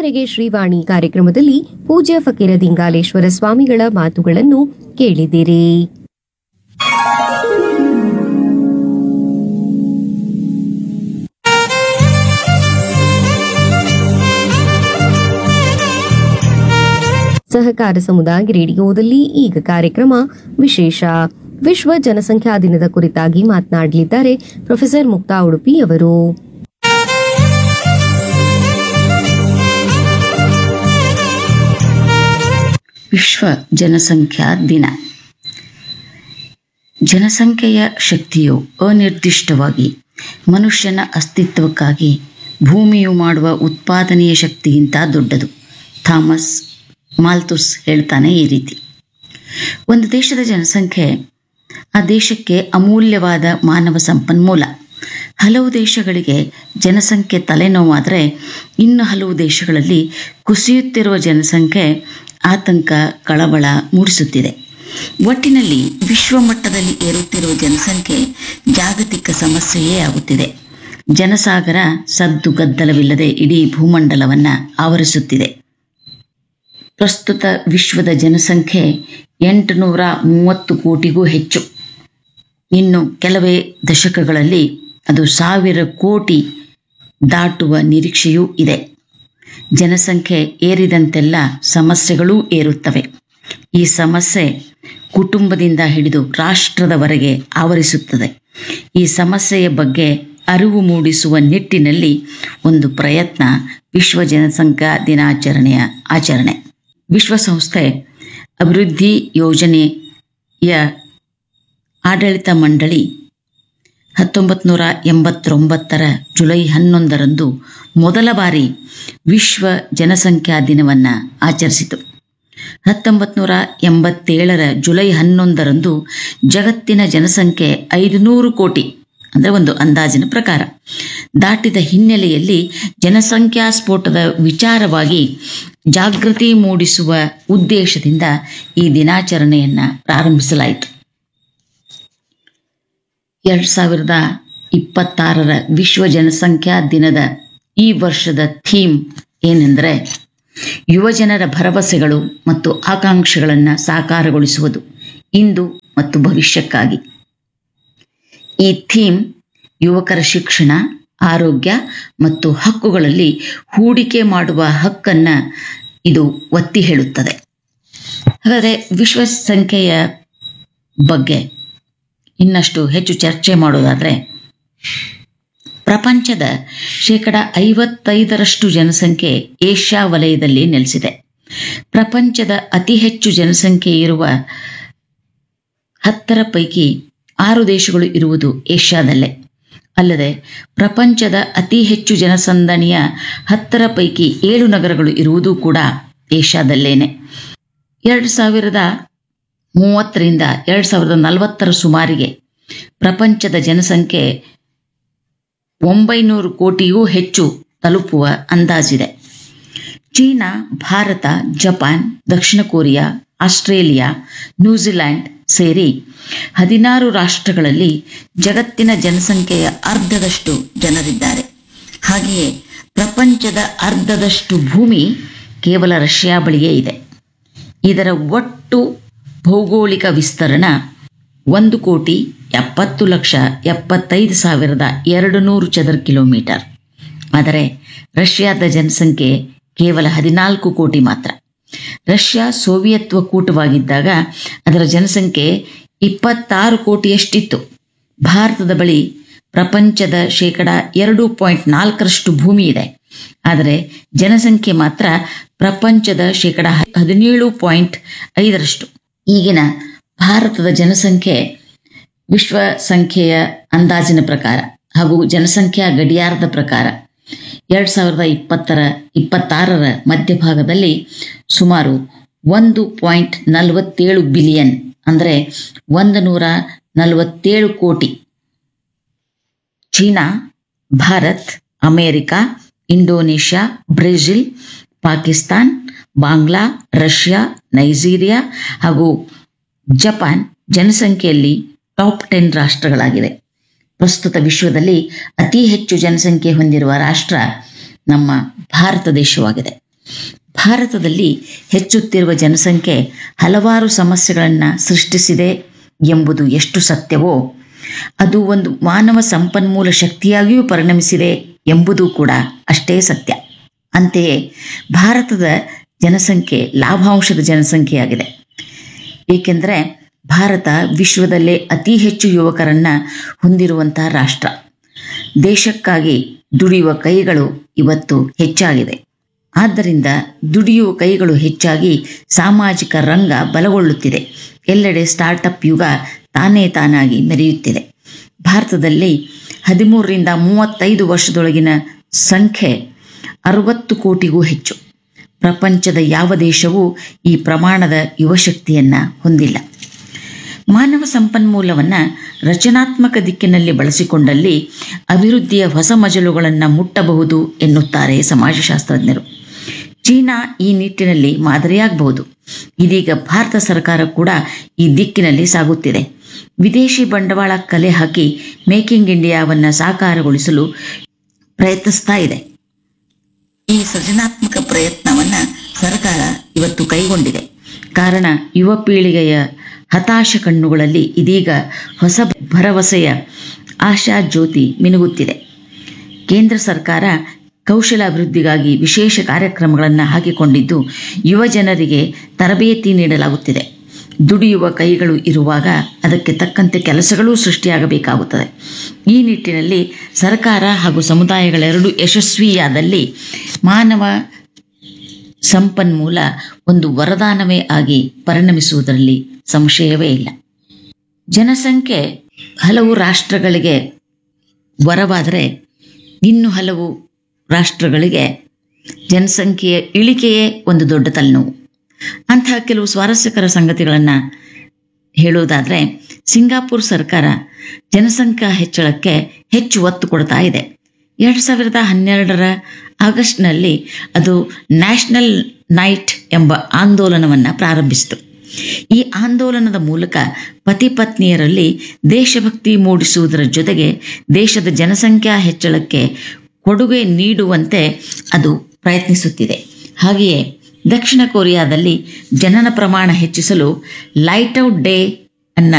ಇದುವರೆಗೆ ಶ್ರೀವಾಣಿ ಕಾರ್ಯಕ್ರಮದಲ್ಲಿ ಪೂಜ್ಯ ಫಕೀರ ದಿಂಗಾಲೇಶ್ವರ ಸ್ವಾಮಿಗಳ ಮಾತುಗಳನ್ನು ಕೇಳಿದಿರಿ ಸಹಕಾರ ಸಮುದಾಯ ರೇಡಿಯೋದಲ್ಲಿ ಈಗ ಕಾರ್ಯಕ್ರಮ ವಿಶೇಷ ವಿಶ್ವ ಜನಸಂಖ್ಯಾ ದಿನದ ಕುರಿತಾಗಿ ಮಾತನಾಡಲಿದ್ದಾರೆ ಪ್ರೊಫೆಸರ್ ಮುಕ್ತಾ ಉಡುಪಿ ಅವರು ವಿಶ್ವ ಜನಸಂಖ್ಯಾ ದಿನ ಜನಸಂಖ್ಯೆಯ ಶಕ್ತಿಯು ಅನಿರ್ದಿಷ್ಟವಾಗಿ ಮನುಷ್ಯನ ಅಸ್ತಿತ್ವಕ್ಕಾಗಿ ಭೂಮಿಯು ಮಾಡುವ ಉತ್ಪಾದನೆಯ ಶಕ್ತಿಗಿಂತ ದೊಡ್ಡದು ಥಾಮಸ್ ಮಾಲ್ತುಸ್ ಹೇಳ್ತಾನೆ ಈ ರೀತಿ ಒಂದು ದೇಶದ ಜನಸಂಖ್ಯೆ ಆ ದೇಶಕ್ಕೆ ಅಮೂಲ್ಯವಾದ ಮಾನವ ಸಂಪನ್ಮೂಲ ಹಲವು ದೇಶಗಳಿಗೆ ಜನಸಂಖ್ಯೆ ತಲೆನೋವಾದರೆ ಇನ್ನು ಹಲವು ದೇಶಗಳಲ್ಲಿ ಕುಸಿಯುತ್ತಿರುವ ಜನಸಂಖ್ಯೆ ಆತಂಕ ಕಳವಳ ಮೂಡಿಸುತ್ತಿದೆ ಒಟ್ಟಿನಲ್ಲಿ ವಿಶ್ವ ಮಟ್ಟದಲ್ಲಿ ಏರುತ್ತಿರುವ ಜನಸಂಖ್ಯೆ ಜಾಗತಿಕ ಸಮಸ್ಯೆಯೇ ಆಗುತ್ತಿದೆ ಜನಸಾಗರ ಸದ್ದು ಗದ್ದಲವಿಲ್ಲದೆ ಇಡೀ ಭೂಮಂಡಲವನ್ನ ಆವರಿಸುತ್ತಿದೆ ಪ್ರಸ್ತುತ ವಿಶ್ವದ ಜನಸಂಖ್ಯೆ ಎಂಟುನೂರ ಮೂವತ್ತು ಕೋಟಿಗೂ ಹೆಚ್ಚು ಇನ್ನು ಕೆಲವೇ ದಶಕಗಳಲ್ಲಿ ಅದು ಸಾವಿರ ಕೋಟಿ ದಾಟುವ ನಿರೀಕ್ಷೆಯೂ ಇದೆ ಜನಸಂಖ್ಯೆ ಏರಿದಂತೆಲ್ಲ ಸಮಸ್ಯೆಗಳೂ ಏರುತ್ತವೆ ಈ ಸಮಸ್ಯೆ ಕುಟುಂಬದಿಂದ ಹಿಡಿದು ರಾಷ್ಟ್ರದವರೆಗೆ ಆವರಿಸುತ್ತದೆ ಈ ಸಮಸ್ಯೆಯ ಬಗ್ಗೆ ಅರಿವು ಮೂಡಿಸುವ ನಿಟ್ಟಿನಲ್ಲಿ ಒಂದು ಪ್ರಯತ್ನ ವಿಶ್ವ ಜನಸಂಖ್ಯಾ ದಿನಾಚರಣೆಯ ಆಚರಣೆ ವಿಶ್ವಸಂಸ್ಥೆ ಅಭಿವೃದ್ಧಿ ಯೋಜನೆಯ ಆಡಳಿತ ಮಂಡಳಿ ಹತ್ತೊಂಬತ್ತು ನೂರ ಎಂಬತ್ತೊಂಬತ್ತರ ಜುಲೈ ಹನ್ನೊಂದರಂದು ಮೊದಲ ಬಾರಿ ವಿಶ್ವ ಜನಸಂಖ್ಯಾ ದಿನವನ್ನು ಆಚರಿಸಿತು ಹತ್ತೊಂಬತ್ತು ನೂರ ಎಂಬತ್ತೇಳರ ಜುಲೈ ಹನ್ನೊಂದರಂದು ಜಗತ್ತಿನ ಜನಸಂಖ್ಯೆ ಐದುನೂರು ಕೋಟಿ ಅಂದರೆ ಒಂದು ಅಂದಾಜಿನ ಪ್ರಕಾರ ದಾಟಿದ ಹಿನ್ನೆಲೆಯಲ್ಲಿ ಜನಸಂಖ್ಯಾ ಸ್ಫೋಟದ ವಿಚಾರವಾಗಿ ಜಾಗೃತಿ ಮೂಡಿಸುವ ಉದ್ದೇಶದಿಂದ ಈ ದಿನಾಚರಣೆಯನ್ನು ಪ್ರಾರಂಭಿಸಲಾಯಿತು ಎರಡು ಸಾವಿರದ ಇಪ್ಪತ್ತಾರರ ವಿಶ್ವ ಜನಸಂಖ್ಯಾ ದಿನದ ಈ ವರ್ಷದ ಥೀಮ್ ಏನೆಂದರೆ ಯುವಜನರ ಭರವಸೆಗಳು ಮತ್ತು ಆಕಾಂಕ್ಷೆಗಳನ್ನು ಸಾಕಾರಗೊಳಿಸುವುದು ಇಂದು ಮತ್ತು ಭವಿಷ್ಯಕ್ಕಾಗಿ ಈ ಥೀಮ್ ಯುವಕರ ಶಿಕ್ಷಣ ಆರೋಗ್ಯ ಮತ್ತು ಹಕ್ಕುಗಳಲ್ಲಿ ಹೂಡಿಕೆ ಮಾಡುವ ಹಕ್ಕನ್ನು ಇದು ಒತ್ತಿ ಹೇಳುತ್ತದೆ ಹಾಗಾದರೆ ವಿಶ್ವ ಸಂಖ್ಯೆಯ ಬಗ್ಗೆ ಇನ್ನಷ್ಟು ಹೆಚ್ಚು ಚರ್ಚೆ ಮಾಡೋದಾದರೆ ಪ್ರಪಂಚದ ಶೇಕಡ ಐವತ್ತೈದರಷ್ಟು ಜನಸಂಖ್ಯೆ ಏಷ್ಯಾ ವಲಯದಲ್ಲಿ ನೆಲೆಸಿದೆ ಪ್ರಪಂಚದ ಅತಿ ಹೆಚ್ಚು ಜನಸಂಖ್ಯೆ ಇರುವ ಹತ್ತರ ಪೈಕಿ ಆರು ದೇಶಗಳು ಇರುವುದು ಏಷ್ಯಾದಲ್ಲೇ ಅಲ್ಲದೆ ಪ್ರಪಂಚದ ಅತಿ ಹೆಚ್ಚು ಜನಸಂದಣಿಯ ಹತ್ತರ ಪೈಕಿ ಏಳು ನಗರಗಳು ಇರುವುದೂ ಕೂಡ ಏಷ್ಯಾದಲ್ಲೇನೆ ಎರಡು ಸಾವಿರದ ಮೂವತ್ತರಿಂದ ಎರಡು ಸಾವಿರದ ನಲವತ್ತರ ಸುಮಾರಿಗೆ ಪ್ರಪಂಚದ ಜನಸಂಖ್ಯೆ ಒಂಬೈನೂರು ಕೋಟಿಗೂ ಹೆಚ್ಚು ತಲುಪುವ ಅಂದಾಜಿದೆ ಚೀನಾ ಭಾರತ ಜಪಾನ್ ದಕ್ಷಿಣ ಕೊರಿಯಾ ಆಸ್ಟ್ರೇಲಿಯಾ ನ್ಯೂಜಿಲ್ಯಾಂಡ್ ಸೇರಿ ಹದಿನಾರು ರಾಷ್ಟ್ರಗಳಲ್ಲಿ ಜಗತ್ತಿನ ಜನಸಂಖ್ಯೆಯ ಅರ್ಧದಷ್ಟು ಜನರಿದ್ದಾರೆ ಹಾಗೆಯೇ ಪ್ರಪಂಚದ ಅರ್ಧದಷ್ಟು ಭೂಮಿ ಕೇವಲ ರಷ್ಯಾ ಬಳಿಯೇ ಇದೆ ಇದರ ಒಟ್ಟು ಭೌಗೋಳಿಕ ವಿಸ್ತರಣ ಒಂದು ಕೋಟಿ ಎಪ್ಪತ್ತು ಲಕ್ಷ ಎಪ್ಪತ್ತೈದು ಸಾವಿರದ ಎರಡು ನೂರು ಚದರ ಕಿಲೋಮೀಟರ್ ಆದರೆ ರಷ್ಯಾದ ಜನಸಂಖ್ಯೆ ಕೇವಲ ಹದಿನಾಲ್ಕು ಕೋಟಿ ಮಾತ್ರ ರಷ್ಯಾ ಸೋವಿಯತ್ ಒಕ್ಕೂಟವಾಗಿದ್ದಾಗ ಅದರ ಜನಸಂಖ್ಯೆ ಇಪ್ಪತ್ತಾರು ಕೋಟಿಯಷ್ಟಿತ್ತು ಭಾರತದ ಬಳಿ ಪ್ರಪಂಚದ ಶೇಕಡ ಎರಡು ಪಾಯಿಂಟ್ ನಾಲ್ಕರಷ್ಟು ಭೂಮಿ ಇದೆ ಆದರೆ ಜನಸಂಖ್ಯೆ ಮಾತ್ರ ಪ್ರಪಂಚದ ಶೇಕಡ ಹದಿನೇಳು ಪಾಯಿಂಟ್ ಐದರಷ್ಟು ಈಗಿನ ಭಾರತದ ಜನಸಂಖ್ಯೆ ವಿಶ್ವ ಸಂಖ್ಯೆಯ ಅಂದಾಜಿನ ಪ್ರಕಾರ ಹಾಗೂ ಜನಸಂಖ್ಯಾ ಗಡಿಯಾರದ ಪ್ರಕಾರ ಎರಡು ಸಾವಿರದ ಇಪ್ಪತ್ತರ ಇಪ್ಪತ್ತಾರರ ಮಧ್ಯಭಾಗದಲ್ಲಿ ಸುಮಾರು ಒಂದು ಪಾಯಿಂಟ್ ನಲವತ್ತೇಳು ಬಿಲಿಯನ್ ಅಂದರೆ ಒಂದು ನೂರ ನಲವತ್ತೇಳು ಕೋಟಿ China Bharat America Indonesia Brazil Pakistan Bangla Russia Nigeria ಹಾಗೂ ಜಪಾನ್ ಜನಸಂಖ್ಯೆಯಲ್ಲಿ ಟಾಪ್ ಟೆನ್ ರಾಷ್ಟ್ರಗಳಾಗಿವೆ ಪ್ರಸ್ತುತ ವಿಶ್ವದಲ್ಲಿ ಅತಿ ಹೆಚ್ಚು ಜನಸಂಖ್ಯೆ ಹೊಂದಿರುವ ರಾಷ್ಟ್ರ ನಮ್ಮ ಭಾರತ ದೇಶವಾಗಿದೆ ಭಾರತದಲ್ಲಿ ಹೆಚ್ಚುತ್ತಿರುವ ಜನಸಂಖ್ಯೆ ಹಲವಾರು ಸಮಸ್ಯೆಗಳನ್ನು ಸೃಷ್ಟಿಸಿದೆ ಎಂಬುದು ಎಷ್ಟು ಸತ್ಯವೋ ಅದು ಒಂದು ಮಾನವ ಸಂಪನ್ಮೂಲ ಶಕ್ತಿಯಾಗಿಯೂ ಪರಿಣಮಿಸಿದೆ ಎಂಬುದು ಕೂಡ ಅಷ್ಟೇ ಸತ್ಯ ಅಂತೆಯೇ ಭಾರತದ ಜನಸಂಖ್ಯೆ ಲಾಭಾಂಶದ ಜನಸಂಖ್ಯೆಯಾಗಿದೆ ಏಕೆಂದರೆ ಭಾರತ ವಿಶ್ವದಲ್ಲೇ ಅತಿ ಹೆಚ್ಚು ಯುವಕರನ್ನ ಹೊಂದಿರುವಂತಹ ರಾಷ್ಟ್ರ ದೇಶಕ್ಕಾಗಿ ದುಡಿಯುವ ಕೈಗಳು ಇವತ್ತು ಹೆಚ್ಚಾಗಿದೆ ಆದ್ದರಿಂದ ದುಡಿಯುವ ಕೈಗಳು ಹೆಚ್ಚಾಗಿ ಸಾಮಾಜಿಕ ರಂಗ ಬಲಗೊಳ್ಳುತ್ತಿದೆ ಎಲ್ಲೆಡೆ ಸ್ಟಾರ್ಟಪ್ ಯುಗ ತಾನೇ ತಾನಾಗಿ ಮೆರೆಯುತ್ತಿದೆ ಭಾರತದಲ್ಲಿ ಹದಿಮೂರರಿಂದ ಮೂವತ್ತೈದು ವರ್ಷದೊಳಗಿನ ಸಂಖ್ಯೆ ಅರವತ್ತು ಕೋಟಿಗೂ ಹೆಚ್ಚು ಪ್ರಪಂಚದ ಯಾವ ದೇಶವೂ ಈ ಪ್ರಮಾಣದ ಯುವಶಕ್ತಿಯನ್ನ ಹೊಂದಿಲ್ಲ ಮಾನವ ಸಂಪನ್ಮೂಲವನ್ನು ರಚನಾತ್ಮಕ ದಿಕ್ಕಿನಲ್ಲಿ ಬಳಸಿಕೊಂಡಲ್ಲಿ ಅಭಿವೃದ್ಧಿಯ ಹೊಸ ಮಜಲುಗಳನ್ನು ಮುಟ್ಟಬಹುದು ಎನ್ನುತ್ತಾರೆ ಸಮಾಜಶಾಸ್ತ್ರಜ್ಞರು ಚೀನಾ ಈ ನಿಟ್ಟಿನಲ್ಲಿ ಮಾದರಿಯಾಗಬಹುದು ಇದೀಗ ಭಾರತ ಸರ್ಕಾರ ಕೂಡ ಈ ದಿಕ್ಕಿನಲ್ಲಿ ಸಾಗುತ್ತಿದೆ ವಿದೇಶಿ ಬಂಡವಾಳ ಕಲೆ ಹಾಕಿ ಮೇಕಿಂಗ್ ಇಂಡಿಯಾವನ್ನು ಸಾಕಾರಗೊಳಿಸಲು ಪ್ರಯತ್ನಿಸ್ತಾ ಇದೆ ಈ ಸೃಜನಾತ್ಮಕ ಪ್ರಯತ್ನವನ್ನ ಸರ್ಕಾರ ಇವತ್ತು ಕೈಗೊಂಡಿದೆ ಕಾರಣ ಯುವ ಪೀಳಿಗೆಯ ಹತಾಶ ಕಣ್ಣುಗಳಲ್ಲಿ ಇದೀಗ ಹೊಸ ಭರವಸೆಯ ಆಶಾ ಜ್ಯೋತಿ ಮಿನುಗುತ್ತಿದೆ ಕೇಂದ್ರ ಸರ್ಕಾರ ಕೌಶಲ ಅಭಿವೃದ್ಧಿಗಾಗಿ ವಿಶೇಷ ಕಾರ್ಯಕ್ರಮಗಳನ್ನು ಹಾಕಿಕೊಂಡಿದ್ದು ಯುವ ಜನರಿಗೆ ತರಬೇತಿ ನೀಡಲಾಗುತ್ತಿದೆ ದುಡಿಯುವ ಕೈಗಳು ಇರುವಾಗ ಅದಕ್ಕೆ ತಕ್ಕಂತೆ ಕೆಲಸಗಳೂ ಸೃಷ್ಟಿಯಾಗಬೇಕಾಗುತ್ತದೆ ಈ ನಿಟ್ಟಿನಲ್ಲಿ ಸರ್ಕಾರ ಹಾಗೂ ಸಮುದಾಯಗಳೆರಡೂ ಯಶಸ್ವಿಯಾದಲ್ಲಿ ಮಾನವ ಸಂಪನ್ಮೂಲ ಒಂದು ವರದಾನವೇ ಆಗಿ ಪರಿಣಮಿಸುವುದರಲ್ಲಿ ಸಂಶಯವೇ ಇಲ್ಲ ಜನಸಂಖ್ಯೆ ಹಲವು ರಾಷ್ಟ್ರಗಳಿಗೆ ವರವಾದರೆ ಇನ್ನು ಹಲವು ರಾಷ್ಟ್ರಗಳಿಗೆ ಜನಸಂಖ್ಯೆಯ ಇಳಿಕೆಯೇ ಒಂದು ದೊಡ್ಡ ತಲೆನೋವು ಅಂತಹ ಕೆಲವು ಸ್ವಾರಸ್ಯಕರ ಸಂಗತಿಗಳನ್ನು ಹೇಳುವುದಾದರೆ ಸಿಂಗಾಪುರ್ ಸರ್ಕಾರ ಜನಸಂಖ್ಯಾ ಹೆಚ್ಚಳಕ್ಕೆ ಹೆಚ್ಚು ಒತ್ತು ಕೊಡ್ತಾ ಇದೆ ಎರಡು ಸಾವಿರದ ಹನ್ನೆರಡರ ಆಗಸ್ಟ್ನಲ್ಲಿ ಅದು ನ್ಯಾಷನಲ್ ನೈಟ್ ಎಂಬ ಆಂದೋಲನವನ್ನು ಪ್ರಾರಂಭಿಸಿತು ಈ ಆಂದೋಲನದ ಮೂಲಕ ಪತಿ ಪತ್ನಿಯರಲ್ಲಿ ದೇಶಭಕ್ತಿ ಮೂಡಿಸುವುದರ ಜೊತೆಗೆ ದೇಶದ ಜನಸಂಖ್ಯಾ ಹೆಚ್ಚಳಕ್ಕೆ ಕೊಡುಗೆ ನೀಡುವಂತೆ ಅದು ಪ್ರಯತ್ನಿಸುತ್ತಿದೆ ಹಾಗೆಯೇ ದಕ್ಷಿಣ ಕೊರಿಯಾದಲ್ಲಿ ಜನನ ಪ್ರಮಾಣ ಹೆಚ್ಚಿಸಲು ಲೈಟ್ ಔಟ್ ಡೇ